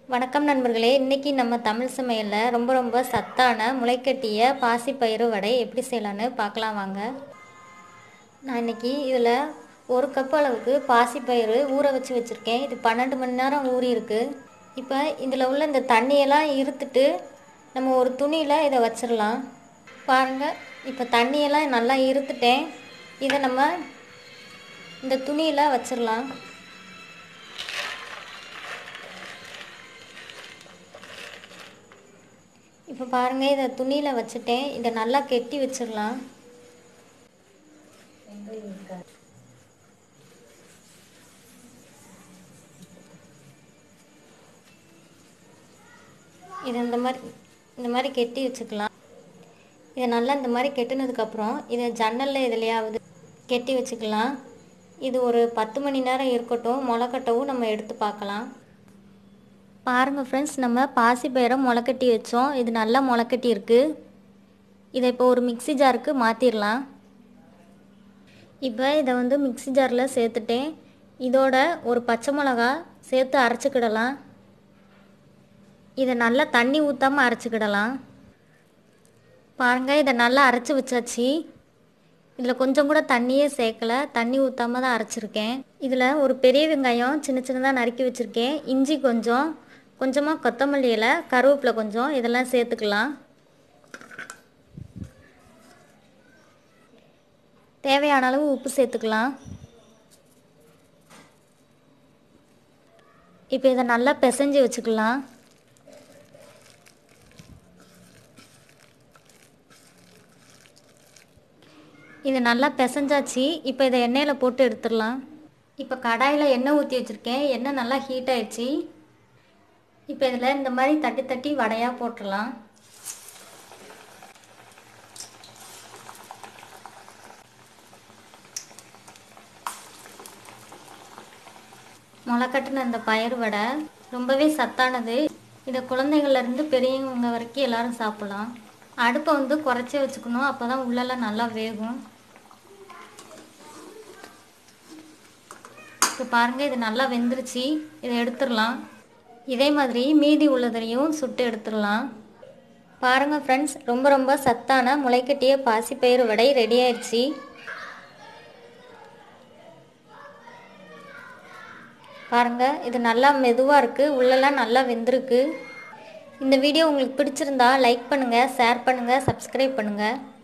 வணக்கம் நண்பர்களே இன்றைக்கி நம்ம தமிழ் சமையலில் ரொம்ப ரொம்ப சத்தான முளைக்கட்டிய பாசிப்பயிறு வடை எப்படி செய்யலான்னு பார்க்கலாம் வாங்க நான் இன்றைக்கி இதில் ஒரு கப் அளவுக்கு பாசிப்பயிறு ஊற வச்சு வச்சுருக்கேன் இது பன்னெண்டு மணி நேரம் ஊறி இருக்கு இப்போ இதில் உள்ள இந்த தண்ணியெல்லாம் இருத்துட்டு நம்ம ஒரு துணியில் இதை வச்சிடலாம் பாருங்கள் இப்போ தண்ணியெல்லாம் நல்லா இருத்துட்டேன் இதை நம்ம இந்த துணியில் வச்சிடலாம் இப்போ பாருங்கள் இதை துணியில் வச்சுட்டேன் இதை நல்லா கெட்டி வச்சிடலாம் இதை இந்த மாதிரி இந்த மாதிரி கெட்டி வச்சுக்கலாம் இதை நல்லா இந்த மாதிரி கெட்டினதுக்கப்புறம் இதை ஜன்னலில் எதுலையாவது கெட்டி வச்சுக்கலாம் இது ஒரு பத்து மணி நேரம் இருக்கட்டும் முளைக்கட்டவும் நம்ம எடுத்து பார்க்கலாம் பாருங்கள் ஃப்ரெண்ட்ஸ் நம்ம பாசிப்பயிரை முளைக்கட்டி வச்சோம் இது நல்லா முளைக்கட்டி இருக்குது இதை இப்போ ஒரு மிக்சி ஜாருக்கு மாற்றிடலாம் இப்போ இதை வந்து மிக்சி ஜாரில் சேர்த்துட்டேன் இதோட ஒரு பச்சை மிளகா சேர்த்து அரைச்சிக்கிடலாம் இதை நல்லா தண்ணி ஊற்றாமல் அரைச்சிக்கிடலாம் பாருங்கள் இதை நல்லா அரைச்சி வச்சாச்சு இதில் கொஞ்சம் கூட தண்ணியே சேர்க்கலை தண்ணி ஊற்றாம தான் அரைச்சிருக்கேன் இதில் ஒரு பெரிய வெங்காயம் சின்ன சின்னதாக நறுக்கி வச்சுருக்கேன் இஞ்சி கொஞ்சம் கொஞ்சமாக கொத்தமல்லி இலை கருவேப்பிலை கொஞ்சம் இதெல்லாம் சேர்த்துக்கலாம் தேவையான அளவு உப்பு சேர்த்துக்கலாம் இப்போ இதை நல்லா பிசைஞ்சு வச்சுக்கலாம் இது நல்லா பிசைஞ்சாச்சு இப்போ இதை எண்ணெயில் போட்டு எடுத்துடலாம் இப்போ கடாயில் எண்ணெய் ஊற்றி வச்சுருக்கேன் எண்ணெய் நல்லா ஹீட் ஆயிடுச்சு இப்போ இதில் இந்த மாதிரி தட்டி தட்டி வடையாக போட்டுடலாம் முளைக்கட்டின இந்த பயிர் வடை ரொம்பவே சத்தானது இதை குழந்தைங்கள்லேருந்து பெரியவங்க வரைக்கும் எல்லாரும் சாப்பிட்லாம் அடுப்பை வந்து குறைச்சி வச்சுக்கணும் அப்போ தான் உள்ளெல்லாம் நல்லா வேகும் இப்போ பாருங்கள் இது நல்லா வெந்துருச்சு இதை எடுத்துடலாம் இதே மாதிரி மீதி உள்ளதையும் சுட்டு எடுத்துடலாம் பாருங்கள் ஃப்ரெண்ட்ஸ் ரொம்ப ரொம்ப சத்தான முளைக்கட்டிய பாசிப்பயிறு வடை ரெடி ஆயிடுச்சு பாருங்கள் இது நல்லா மெதுவாக இருக்குது உள்ளெல்லாம் நல்லா வெந்திருக்கு இந்த வீடியோ உங்களுக்கு பிடிச்சிருந்தா லைக் பண்ணுங்கள் ஷேர் பண்ணுங்கள் சப்ஸ்கிரைப் பண்ணுங்கள்